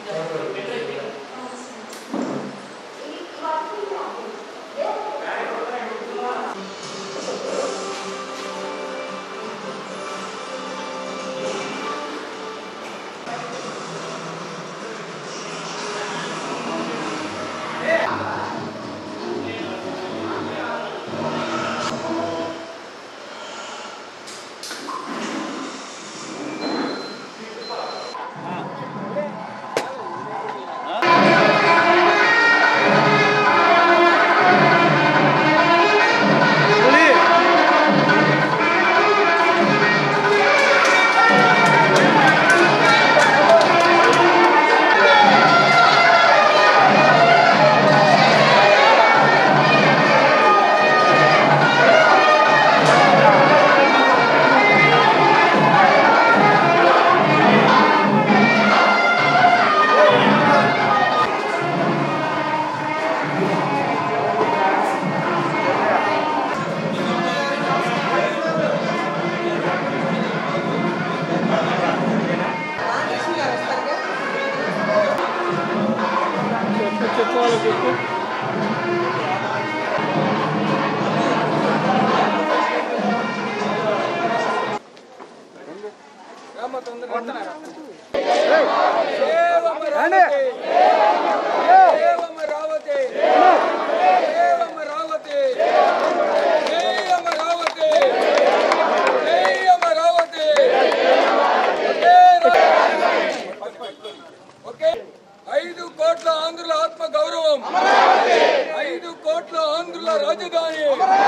Okay ఐదు కోట్ల ఆంధ్రుల ఆత్మ గౌరవం ఐదు కోట్ల ఆంధ్రుల రాజధాని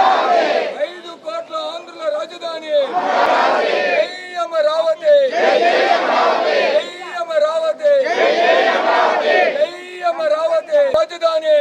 ఐదు కోట్ల ఆంధ్రుల రాజధాని జై అమరావతి జై అమరావతి జై అమరావతి రాజధాని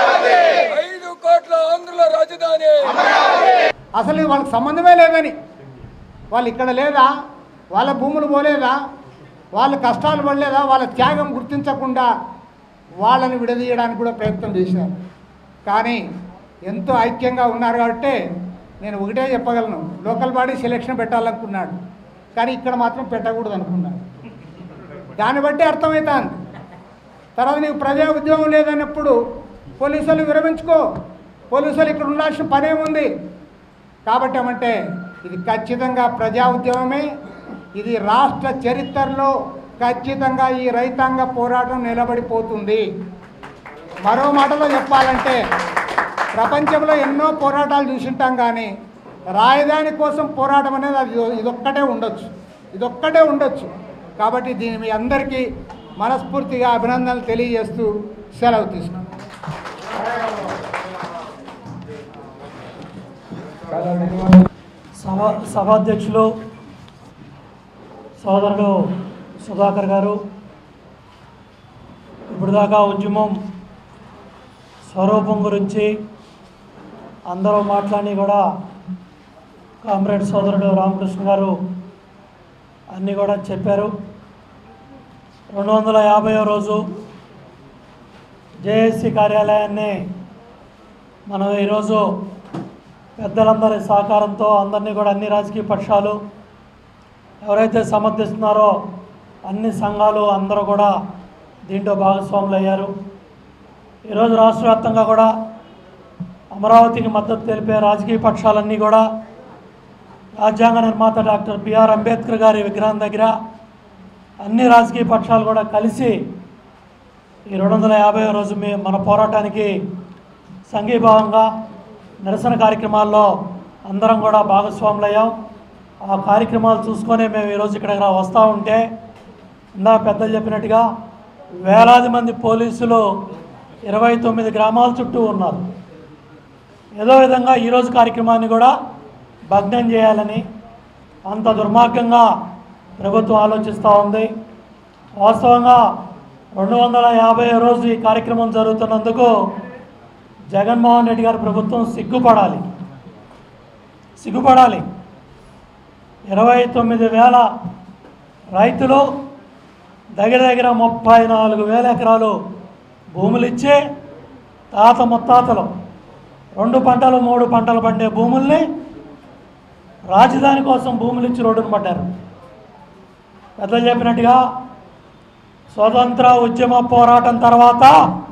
ఐదు కోట్ల ఆంధ్రుల రాజధాని అసలు ఇది వాళ్ళకి సంబంధమే లేదని వాళ్ళు ఇక్కడ లేదా వాళ్ళ భూములు పోలేదా వాళ్ళ కష్టాలు పడలేదా వాళ్ళ త్యాగం గుర్తించకుండా వాళ్ళని విడదీయడానికి కూడా ప్రయత్నం చేశారు కానీ ఎంతో ఐక్యంగా ఉన్నారు కాబట్టి నేను ఒకటే చెప్పగలను లోకల్ బాడీ సెలెక్షన్ పెట్టాలనుకున్నాడు కానీ ఇక్కడ మాత్రం పెట్టకూడదు అనుకున్నాడు దాన్ని బట్టి అర్థమవుతుంది తర్వాత నీకు ప్రజా ఉద్యోగం లేదన్నప్పుడు పోలీసులు విరమించుకో పోలీసులు ఇక్కడ ఉండాల్సిన పనేముంది కాబట్టి ఏమంటే ఇది ఖచ్చితంగా ప్రజా ఉద్యమమే ఇది రాష్ట్ర చరిత్రలో ఖచ్చితంగా ఈ రైతాంగ పోరాటం నిలబడిపోతుంది మరో మాటలో చెప్పాలంటే ప్రపంచంలో ఎన్నో పోరాటాలు చూసింటాం కానీ రాజధాని కోసం పోరాటం అనేది అది ఇదొక్కటే ఉండొచ్చు ఇదొక్కటే ఉండొచ్చు కాబట్టి దీని మీ అందరికీ మనస్ఫూర్తిగా అభినందనలు తెలియజేస్తూ సెలవు తీసుకున్నాం సభ సభాధ్యక్షులు సోదరుడు సుధాకర్ గారు ఇప్పుడు దాకా ఉద్యమం స్వరూపం గురించి అందరూ మాట్లాడి కూడా కామ్రేడ్ సోదరుడు రామకృష్ణ గారు అన్నీ కూడా చెప్పారు రెండు వందల యాభైవ రోజు జేఏసీ కార్యాలయాన్ని మనం ఈరోజు పెద్దలందరి సహకారంతో అందరినీ కూడా అన్ని రాజకీయ పక్షాలు ఎవరైతే సమర్థిస్తున్నారో అన్ని సంఘాలు అందరూ కూడా దీంట్లో భాగస్వాములు అయ్యారు ఈరోజు రాష్ట్ర వ్యాప్తంగా కూడా అమరావతికి మద్దతు తెలిపే రాజకీయ పక్షాలన్నీ కూడా రాజ్యాంగ నిర్మాత డాక్టర్ బిఆర్ అంబేద్కర్ గారి విగ్రహం దగ్గర అన్ని రాజకీయ పక్షాలు కూడా కలిసి ఈ రెండు వందల యాభై రోజు మీ మన పోరాటానికి సంఘీభావంగా నిరసన కార్యక్రమాల్లో అందరం కూడా భాగస్వాములయ్యాం ఆ కార్యక్రమాలు చూసుకొనే మేము ఈరోజు ఇక్కడ వస్తూ ఉంటే ఇందా పెద్దలు చెప్పినట్టుగా వేలాది మంది పోలీసులు ఇరవై తొమ్మిది గ్రామాల చుట్టూ ఉన్నారు ఏదో విధంగా ఈరోజు కార్యక్రమాన్ని కూడా భగ్నం చేయాలని అంత దుర్మార్గంగా ప్రభుత్వం ఆలోచిస్తూ ఉంది వాస్తవంగా రెండు వందల యాభై రోజు ఈ కార్యక్రమం జరుగుతున్నందుకు జగన్మోహన్ రెడ్డి గారి ప్రభుత్వం సిగ్గుపడాలి సిగ్గుపడాలి ఇరవై తొమ్మిది వేల రైతులు దగ్గర దగ్గర ముప్పై నాలుగు వేల ఎకరాలు భూములు ఇచ్చి తాత ముత్తాతలు రెండు పంటలు మూడు పంటలు పండే భూముల్ని రాజధాని కోసం భూములు ఇచ్చి రోడ్డును పడ్డారు పెద్దలు చెప్పినట్టుగా స్వతంత్ర ఉద్యమ పోరాటం తర్వాత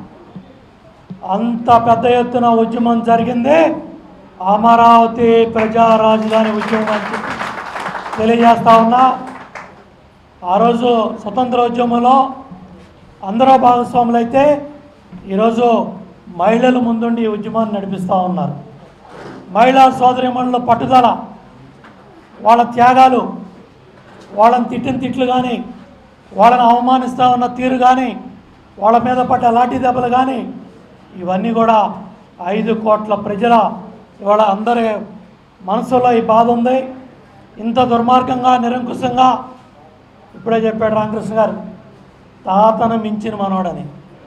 అంత పెద్ద ఎత్తున ఉద్యమం జరిగింది అమరావతి ప్రజా రాజధాని ఉద్యమం అని చెప్పి తెలియజేస్తా ఉన్నా ఆ రోజు స్వతంత్ర ఉద్యమంలో అందరూ భాగస్వాములు అయితే ఈరోజు మహిళలు ముందుండి ఈ ఉద్యమాన్ని నడిపిస్తూ ఉన్నారు మహిళా సోదరిమణుల పట్టుదల వాళ్ళ త్యాగాలు వాళ్ళని తిట్టిన తిట్లు కానీ వాళ్ళని అవమానిస్తూ ఉన్న తీరు కానీ వాళ్ళ మీద పడ్డ లాఠీ దెబ్బలు కానీ ఇవన్నీ కూడా ఐదు కోట్ల ప్రజల ఇవాళ అందరి మనసులో ఈ బాధ ఉంది ఇంత దుర్మార్గంగా నిరంకుశంగా ఇప్పుడే చెప్పాడు రామకృష్ణ గారు తాతను మించిన మనోడని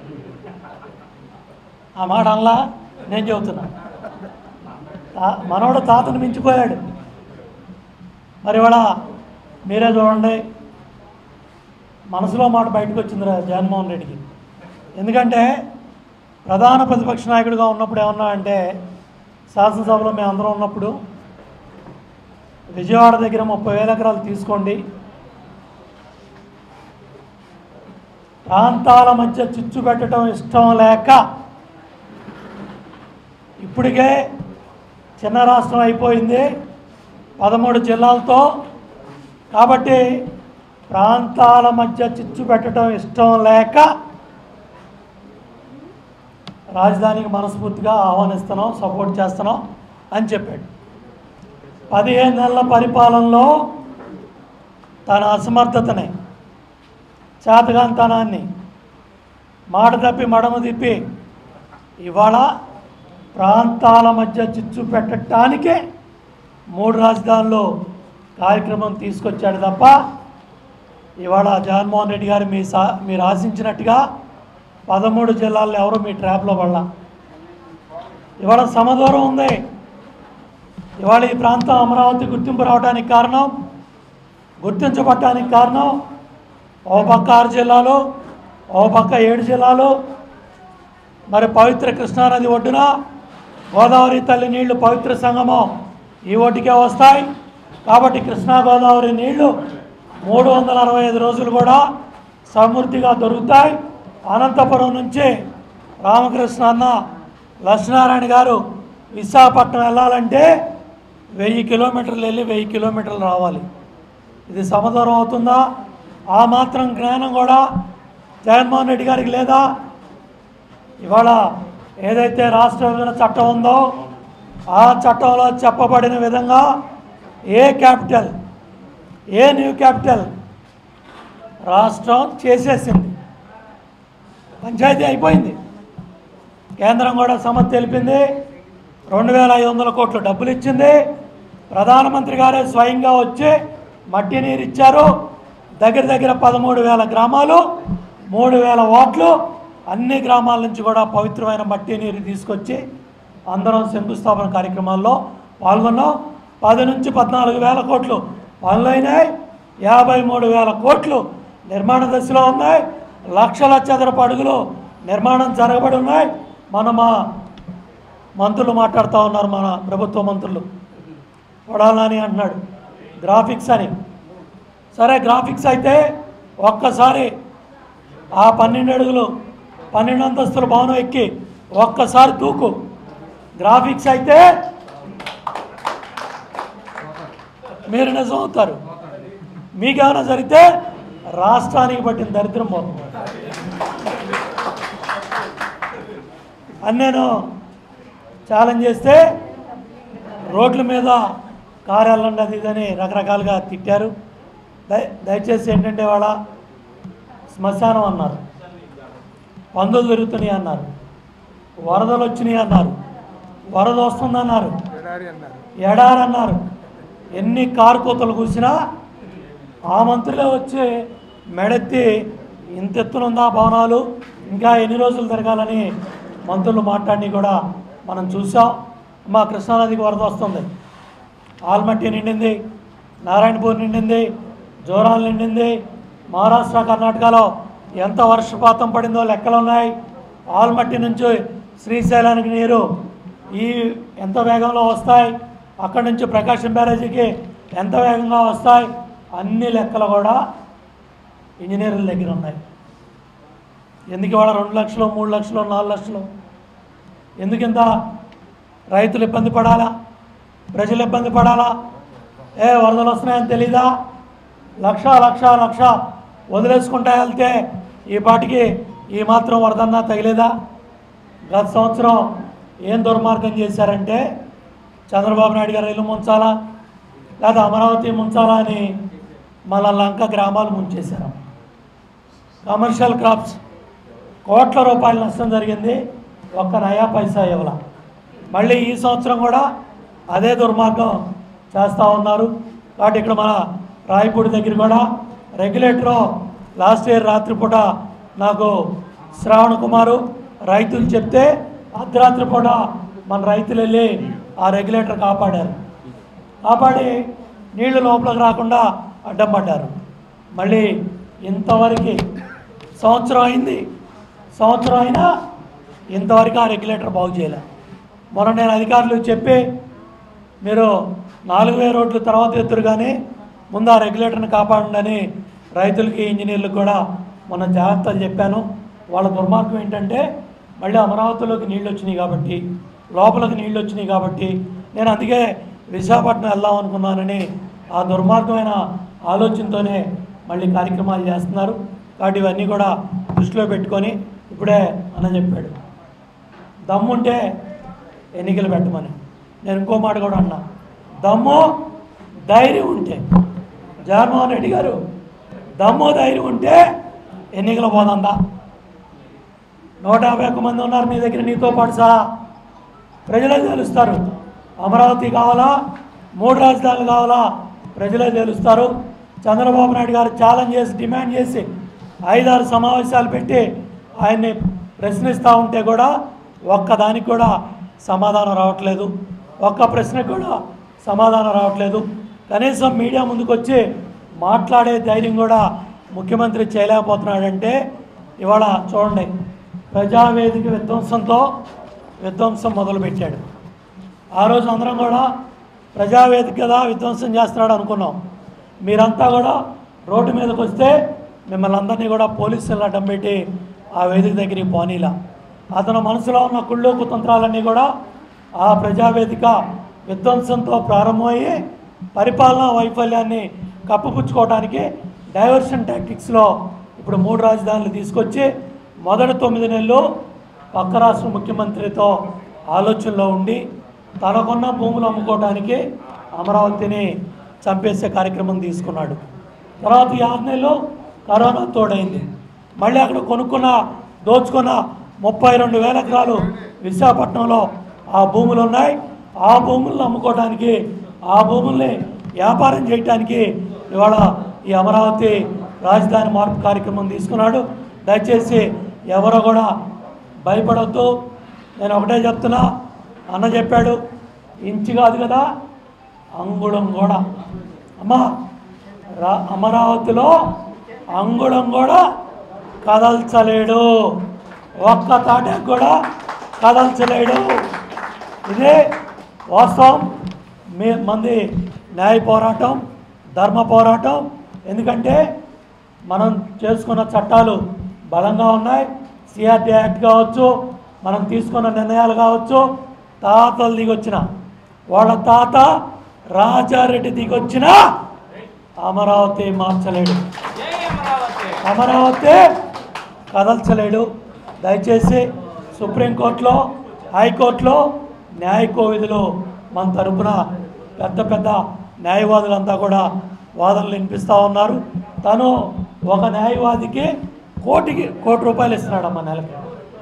ఆ మాట అనలా నేను చెబుతున్నా తా మనోడు తాతను మించిపోయాడు మరి ఇవాళ మీరే చూడండి మనసులో మాట బయటకు వచ్చింది రా జగన్మోహన్ రెడ్డికి ఎందుకంటే ప్రధాన ప్రతిపక్ష నాయకుడిగా ఉన్నప్పుడు ఏమన్నా అంటే శాసనసభలో మేము అందరం ఉన్నప్పుడు విజయవాడ దగ్గర ముప్పై వేల ఎకరాలు తీసుకోండి ప్రాంతాల మధ్య చిచ్చు పెట్టడం ఇష్టం లేక ఇప్పటికే చిన్న రాష్ట్రం అయిపోయింది పదమూడు జిల్లాలతో కాబట్టి ప్రాంతాల మధ్య చిచ్చు పెట్టడం ఇష్టం లేక రాజధానికి మనస్ఫూర్తిగా ఆహ్వానిస్తున్నాం సపోర్ట్ చేస్తున్నాం అని చెప్పాడు పదిహేను నెలల పరిపాలనలో తన అసమర్థతని చేతగాంతనాన్ని మాట తప్పి మడమ తిప్పి ఇవాళ ప్రాంతాల మధ్య చిచ్చు పెట్టడానికే మూడు రాజధానులు కార్యక్రమం తీసుకొచ్చాడు తప్ప ఇవాళ జగన్మోహన్ రెడ్డి గారు మీ సా మీరు ఆశించినట్టుగా పదమూడు జిల్లాల్లో ఎవరు మీ ట్రాప్లో పడలా ఇవాళ సమదూరం ఉంది ఇవాళ ఈ ప్రాంతం అమరావతి గుర్తింపు రావడానికి కారణం గుర్తించబడటానికి కారణం ఓ పక్క ఆరు జిల్లాలు ఓ పక్క ఏడు జిల్లాలు మరి పవిత్ర కృష్ణానది ఒడ్డున గోదావరి తల్లి నీళ్లు పవిత్ర సంగమం ఈ ఒడ్డుకే వస్తాయి కాబట్టి కృష్ణా గోదావరి నీళ్లు మూడు వందల అరవై ఐదు రోజులు కూడా సమృద్ధిగా దొరుకుతాయి అనంతపురం నుంచి రామకృష్ణ అన్న లక్ష్మీనారాయణ గారు విశాఖపట్నం వెళ్ళాలంటే వెయ్యి కిలోమీటర్లు వెళ్ళి వెయ్యి కిలోమీటర్లు రావాలి ఇది సమదూరం అవుతుందా ఆ మాత్రం జ్ఞానం కూడా జగన్మోహన్ రెడ్డి గారికి లేదా ఇవాళ ఏదైతే రాష్ట్ర విభజన చట్టం ఉందో ఆ చట్టంలో చెప్పబడిన విధంగా a capital a new capital రాష్ట్రం చేసేసింది పంచాయతీ అయిపోయింది కేంద్రం కూడా సమ్మతి తెలిపింది రెండు వేల ఐదు వందల కోట్ల డబ్బులు ఇచ్చింది ప్రధానమంత్రి గారే స్వయంగా వచ్చి మట్టి నీరు ఇచ్చారు దగ్గర దగ్గర పదమూడు వేల గ్రామాలు మూడు వేల ఓట్లు అన్ని గ్రామాల నుంచి కూడా పవిత్రమైన మట్టి నీరు తీసుకొచ్చి అందరం శంకుస్థాపన కార్యక్రమాల్లో పాల్గొన్నాం పది నుంచి పద్నాలుగు వేల కోట్లు పనులైనాయి యాభై మూడు వేల కోట్లు నిర్మాణ దశలో ఉన్నాయి లక్షల చదరపు అడుగులు నిర్మాణం జరగబడి ఉన్నాయి మన మా మంత్రులు మాట్లాడుతూ ఉన్నారు మన ప్రభుత్వ మంత్రులు కొడాలని అంటున్నాడు గ్రాఫిక్స్ అని సరే గ్రాఫిక్స్ అయితే ఒక్కసారి ఆ పన్నెండు అడుగులు పన్నెండు అంతస్తుల భవనం ఎక్కి ఒక్కసారి తూకు గ్రాఫిక్స్ అయితే మీరు నిజం అవుతారు మీకేమైనా జరిగితే రాష్ట్రానికి పట్టిన దరిద్రం పోతుంది అని నేను ఛాలెంజ్ చేస్తే రోడ్ల మీద కార్యాలండి అది ఇదని రకరకాలుగా తిట్టారు దయ దయచేసి ఏంటంటే వాళ్ళ శ్మశానం అన్నారు పందులు తిరుగుతున్నాయి అన్నారు వరదలు వచ్చినాయి అన్నారు వరద వస్తుందన్నారు ఎడారి అన్నారు ఎన్ని కారు కూతలు కూసినా ఆ మంత్రులే వచ్చి మెడెత్తి ఇంత ఎత్తునుందా భవనాలు ఇంకా ఎన్ని రోజులు తిరగాలని మంత్రులు మాట్లాడి కూడా మనం చూసాం మా కృష్ణానదికి వరద వస్తుంది ఆల్మట్టి నిండింది నారాయణపూర్ నిండింది జోరాలు నిండింది మహారాష్ట్ర కర్ణాటకలో ఎంత వర్షపాతం పడిందో లెక్కలు ఉన్నాయి ఆల్మట్టి నుంచి శ్రీశైలానికి నీరు ఈ ఎంత వేగంలో వస్తాయి అక్కడి నుంచి ప్రకాశం బ్యారేజీకి ఎంత వేగంగా వస్తాయి అన్ని లెక్కలు కూడా ఇంజనీర్ల దగ్గర ఉన్నాయి ఎందుకు ఇవాళ రెండు లక్షలు మూడు లక్షలు నాలుగు లక్షలు ఎందుకు ఇంత రైతులు ఇబ్బంది పడాలా ప్రజలు ఇబ్బంది పడాలా ఏ వరదలు వస్తున్నాయని తెలీదా లక్ష లక్ష లక్ష వదిలేసుకుంటా వెళ్తే ఈ పాటికి ఈ మాత్రం వరదన్నా తగిలేదా గత సంవత్సరం ఏం దుర్మార్గం చేశారంటే చంద్రబాబు నాయుడు గారు ఇల్లు ముంచాలా లేదా అమరావతి ముంచాలా అని మన లంక గ్రామాలు ముంచేశారు కమర్షియల్ క్రాప్స్ కోట్ల రూపాయల నష్టం జరిగింది ఒక్క నయా పైసా ఇవ్వాల మళ్ళీ ఈ సంవత్సరం కూడా అదే దుర్మార్గం చేస్తూ ఉన్నారు కాబట్టి ఇక్కడ మన రాయపూడి దగ్గర కూడా రెగ్యులేటరు లాస్ట్ ఇయర్ రాత్రిపూట నాకు శ్రావణ్ కుమారు రైతులు చెప్తే అర్ధరాత్రి పూట మన రైతులు వెళ్ళి ఆ రెగ్యులేటర్ కాపాడారు కాపాడి నీళ్లు లోపలికి రాకుండా అడ్డం పడ్డారు మళ్ళీ ఇంతవరకు సంవత్సరం అయింది సంవత్సరం అయినా ఇంతవరకు ఆ రెగ్యులేటర్ బాగు చేయలే మొన్న నేను అధికారులు చెప్పి మీరు నాలుగు వేల రోడ్ల తర్వాత ఎత్తురు కానీ ముందు ఆ రెగ్యులేటర్ని కాపాడండి అని రైతులకి ఇంజనీర్లకు కూడా మొన్న జాగ్రత్తలు చెప్పాను వాళ్ళ దుర్మార్గం ఏంటంటే మళ్ళీ అమరావతిలోకి నీళ్ళు వచ్చినాయి కాబట్టి లోపలికి నీళ్ళు వచ్చినాయి కాబట్టి నేను అందుకే విశాఖపట్నం వెళ్దాం అనుకున్నానని ఆ దుర్మార్గమైన ఆలోచనతోనే మళ్ళీ కార్యక్రమాలు చేస్తున్నారు కాబట్టి ఇవన్నీ కూడా దృష్టిలో పెట్టుకొని ఇప్పుడే అన్న చెప్పాడు దమ్ముంటే ఎన్నికలు పెట్టమని నేను ఇంకో మాట కూడా అన్నా దమ్ము ధైర్యం ఉంటే జగన్మోహన్ రెడ్డి గారు దమ్ము ధైర్యం ఉంటే ఎన్నికలు పోదందా నూట యాభై ఒక్క మంది ఉన్నారు మీ దగ్గర నీతో పాటు సహా ప్రజలే తెలుస్తారు అమరావతి కావాలా మూడు రాజధానులు కావాలా ప్రజలే తెలుస్తారు చంద్రబాబు నాయుడు గారు ఛాలెంజ్ చేసి డిమాండ్ చేసి ఐదారు సమావేశాలు పెట్టి ఆయన్ని ప్రశ్నిస్తూ ఉంటే కూడా ఒక్కదానికి కూడా సమాధానం రావట్లేదు ఒక్క ప్రశ్నకు కూడా సమాధానం రావట్లేదు కనీసం మీడియా ముందుకు వచ్చి మాట్లాడే ధైర్యం కూడా ముఖ్యమంత్రి చేయలేకపోతున్నాడంటే ఇవాళ చూడండి ప్రజావేదిక విధ్వంసంతో విధ్వంసం మొదలుపెట్టాడు ఆ రోజు అందరం కూడా ప్రజావేదిక కదా విధ్వంసం చేస్తున్నాడు అనుకున్నాం మీరంతా కూడా రోడ్డు మీదకి వస్తే మిమ్మల్ని అందరినీ కూడా పోలీసులు అడ్డం పెట్టి ఆ వేదిక దగ్గరికి పోనీలా అతను మనసులో ఉన్న కుళ్ళు కుతంత్రాలన్నీ కూడా ఆ ప్రజావేదిక విధ్వంసంతో ప్రారంభమయ్యి పరిపాలనా వైఫల్యాన్ని కప్పుపుచ్చుకోవడానికి డైవర్షన్ టాక్టిక్స్లో ఇప్పుడు మూడు రాజధానులు తీసుకొచ్చి మొదటి తొమ్మిది నెలలు పక్క రాష్ట్ర ముఖ్యమంత్రితో ఆలోచనలో ఉండి తనకున్న భూములు అమ్ముకోవడానికి అమరావతిని చంపేసే కార్యక్రమం తీసుకున్నాడు తర్వాత ఈ ఆరు నెలలు కరోనా తోడైంది మళ్ళీ అక్కడ కొనుక్కున్న దోచుకున్న ముప్పై రెండు వేల ఎకరాలు విశాఖపట్నంలో ఆ భూములు ఉన్నాయి ఆ భూములను అమ్ముకోవడానికి ఆ భూముల్ని వ్యాపారం చేయడానికి ఇవాళ ఈ అమరావతి రాజధాని మార్పు కార్యక్రమం తీసుకున్నాడు దయచేసి ఎవరో కూడా భయపడొద్దు నేను ఒకటే చెప్తున్నా అన్న చెప్పాడు ఇంచు కాదు కదా అంగుళం కూడా అమ్మా రా అమరావతిలో అంగుళం కూడా కదల్చలేడు ఒక్క తాటాకు కూడా కదల్చలేడు ఇదే వాస్తవం మీ మంది న్యాయ పోరాటం ధర్మ పోరాటం ఎందుకంటే మనం చేసుకున్న చట్టాలు బలంగా ఉన్నాయి సిఆర్టీ యాక్ట్ కావచ్చు మనం తీసుకున్న నిర్ణయాలు కావచ్చు తాతలు దిగొచ్చిన వాళ్ళ తాత రాజారెడ్డి దిగొచ్చిన అమరావతి మార్చలేడు అమరావతి కదల్చలేడు దయచేసి సుప్రీంకోర్టులో హైకోర్టులో న్యాయ కోవిధులు మన తరపున పెద్ద పెద్ద న్యాయవాదులంతా కూడా వాదనలు వినిపిస్తూ ఉన్నారు తను ఒక న్యాయవాదికి కోటికి కోటి రూపాయలు ఇస్తున్నాడమ్మా నెలకి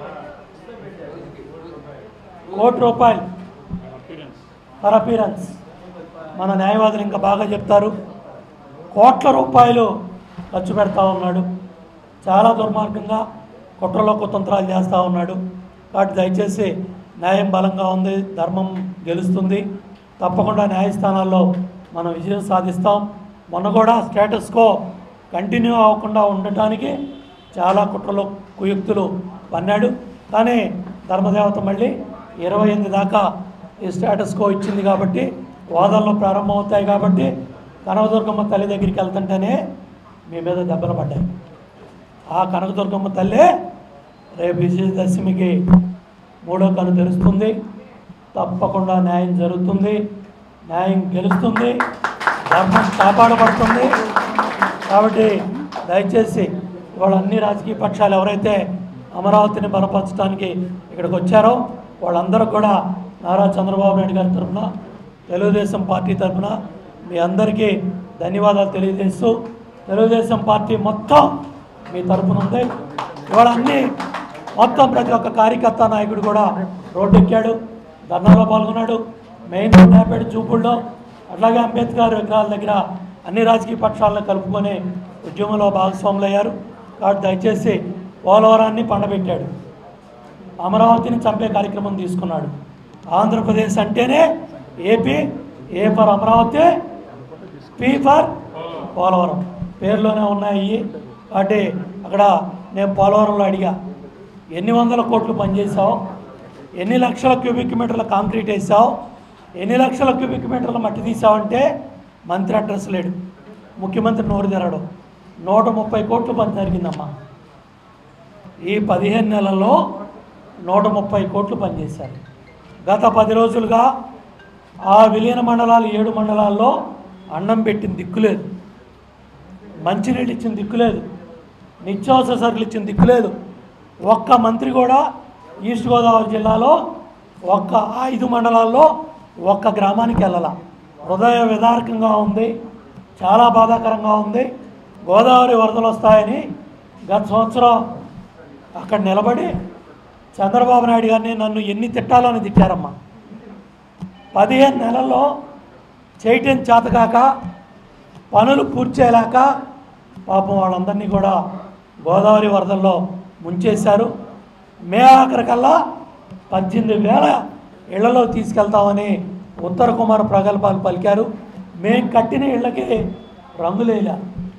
కోటి రూపాయలు పర్ అపీరెన్స్ మన న్యాయవాదులు ఇంకా బాగా చెప్తారు కోట్ల రూపాయలు ఖర్చు పెడతా ఉన్నాడు చాలా దుర్మార్గంగా కుట్రలో కుతంత్రాలు చేస్తూ ఉన్నాడు కాబట్టి దయచేసి న్యాయం బలంగా ఉంది ధర్మం గెలుస్తుంది తప్పకుండా న్యాయస్థానాల్లో మనం విజయం సాధిస్తాం మొన్న కూడా స్టేటస్ కో కంటిన్యూ అవ్వకుండా ఉండటానికి చాలా కుట్రలు కుయుక్తులు పన్నాడు కానీ ధర్మదేవత మళ్ళీ ఇరవై ఎనిమిది దాకా ఈ స్టేటస్ కో ఇచ్చింది కాబట్టి వాదనలు ప్రారంభమవుతాయి కాబట్టి కనకదుర్గమ్మ తల్లి దగ్గరికి వెళ్తుంటేనే మీ మీద దెబ్బలు పడ్డాయి ఆ కనకదుర్గమ్మ తల్లే రేపు విజయదశమికి మూడో కను తెలుస్తుంది తప్పకుండా న్యాయం జరుగుతుంది న్యాయం గెలుస్తుంది ధర్మం కాపాడబడుతుంది కాబట్టి దయచేసి ఇవాళ అన్ని రాజకీయ పక్షాలు ఎవరైతే అమరావతిని బలపరచడానికి ఇక్కడికి వచ్చారో వాళ్ళందరూ కూడా నారా చంద్రబాబు నాయుడు గారి తరఫున తెలుగుదేశం పార్టీ తరఫున మీ అందరికీ ధన్యవాదాలు తెలియజేస్తూ తెలుగుదేశం పార్టీ మొత్తం మీ తరఫున ఉంది ఇవాళ అన్ని మొత్తం ప్రతి ఒక్క కార్యకర్త నాయకుడు కూడా రోడ్డు ఎక్కాడు ధర్నాలో పాల్గొన్నాడు మెయిన్ రోడ్డు చూపుల్లో అట్లాగే అంబేద్కర్ విగ్రహాల దగ్గర అన్ని రాజకీయ పక్షాలను కలుపుకొని ఉద్యమంలో భాగస్వాములు అయ్యారు కాబట్టి దయచేసి పోలవరాన్ని పండబెట్టాడు అమరావతిని చంపే కార్యక్రమం తీసుకున్నాడు ఆంధ్రప్రదేశ్ అంటేనే AP A for Amaravati P for Polavaram పేర్లోనే ఉన్నాయి కాబట్టి అక్కడ నేను పోలవరంలో అడిగా ఎన్ని వందల కోట్లు పనిచేసావు ఎన్ని లక్షల క్యూబిక్ మీటర్ల కాంక్రీట్ వేసావు ఎన్ని లక్షల క్యూబిక్ మీటర్ల మట్టి తీసావంటే మంత్రి అడ్రస్ లేడు ముఖ్యమంత్రి నోరు తెరడు నూట ముప్పై కోట్లు పని జరిగిందమ్మా ఈ పదిహేను నెలల్లో నూట ముప్పై కోట్లు పనిచేశారు గత పది రోజులుగా ఆ విలీన మండలాలు ఏడు మండలాల్లో అన్నం పెట్టిన దిక్కులేదు మంచినీళ్ళు ఇచ్చిన దిక్కులేదు నిత్యావసర సరుకులు ఇచ్చిన దిక్కులేదు ఒక్క మంత్రి కూడా ఈస్ట్ గోదావరి జిల్లాలో ఒక్క ఐదు మండలాల్లో ఒక్క గ్రామానికి వెళ్ళాల హృదయ విదారకంగా ఉంది చాలా బాధాకరంగా ఉంది గోదావరి వరదలు వస్తాయని గత సంవత్సరం అక్కడ నిలబడి చంద్రబాబు నాయుడు గారిని నన్ను ఎన్ని తిట్టాలో అని తిట్టారమ్మా పదిహేను నెలల్లో చేయటం చేతకాక పనులు పూర్తి చేయలేక పాపం వాళ్ళందరినీ కూడా గోదావరి వరదల్లో ముంచేశారు మే ఆఖరికల్లా పద్దెనిమిది వేల ఇళ్లలో తీసుకెళ్తామని ఉత్తర కుమార్ ప్రగల్భాలు పలికారు మేం కట్టిన ఇళ్ళకి రంగులేలా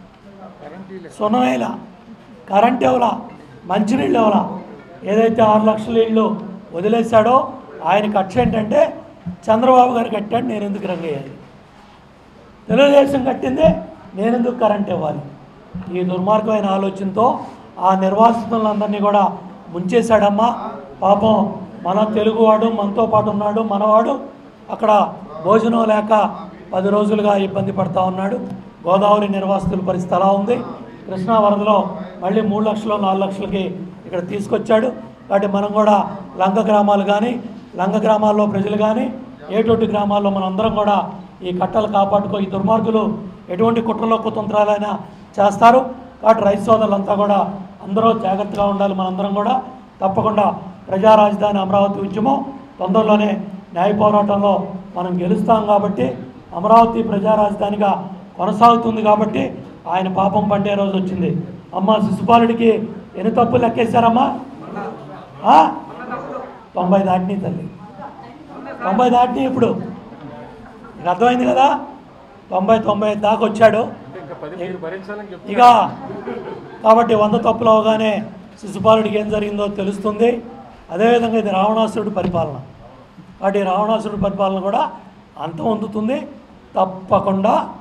సున్నమేలా కరెంట్ ఎవలా మంచినీళ్ళు ఎవలా ఏదైతే ఆరు లక్షల ఇళ్ళు వదిలేశాడో ఆయన కక్ష ఏంటంటే చంద్రబాబు గారు కట్టాడు నేను ఎందుకు రంగేయాలి తెలుగుదేశం కట్టింది నేను ఎందుకు కరెంట్ ఇవ్వాలి ఈ దుర్మార్గమైన ఆలోచనతో ఆ నిర్వాసితులందరినీ కూడా ముంచేశాడమ్మా పాపం మన తెలుగువాడు మనతో పాటు ఉన్నాడు మనవాడు అక్కడ భోజనం లేక పది రోజులుగా ఇబ్బంది పడతా ఉన్నాడు గోదావరి నిర్వాసితుల పరిస్థితి అలా ఉంది కృష్ణా వరదలో మళ్ళీ మూడు లక్షలు నాలుగు లక్షలకి ఇక్కడ తీసుకొచ్చాడు కాబట్టి మనం కూడా లంక గ్రామాలు కానీ లంక గ్రామాల్లో ప్రజలు కానీ ఏటోటి గ్రామాల్లో మనందరం కూడా ఈ కట్టలు కాపాడుకో ఈ దుర్మార్గులు ఎటువంటి కుట్రలో కుతంత్రాలైనా చేస్తారు కాబట్టి రైతు సోదరులంతా కూడా అందరూ జాగ్రత్తగా ఉండాలి మనందరం కూడా తప్పకుండా ప్రజా రాజధాని అమరావతి ఉద్యమం తొందరలోనే న్యాయ పోరాటంలో మనం గెలుస్తాం కాబట్టి అమరావతి ప్రజా రాజధానిగా కొనసాగుతుంది కాబట్టి ఆయన పాపం పండే రోజు వచ్చింది అమ్మ శిశుపాలుడికి ఎన్ని తప్పులు లెక్కేశారమ్మా ఆ? తొంభై దాటిని తల్లి తొంభై దాటిని ఇప్పుడు నీకు అర్థమైంది కదా తొంభై తొంభై ఐదు దాకా వచ్చాడు ఇక కాబట్టి వంద తప్పులు అవగానే శిశుపాలుడికి ఏం జరిగిందో తెలుస్తుంది అదేవిధంగా ఇది రావణాసురుడి పరిపాలన కాబట్టి రావణాసురుడి పరిపాలన కూడా అంతం అందుతుంది తప్పకుండా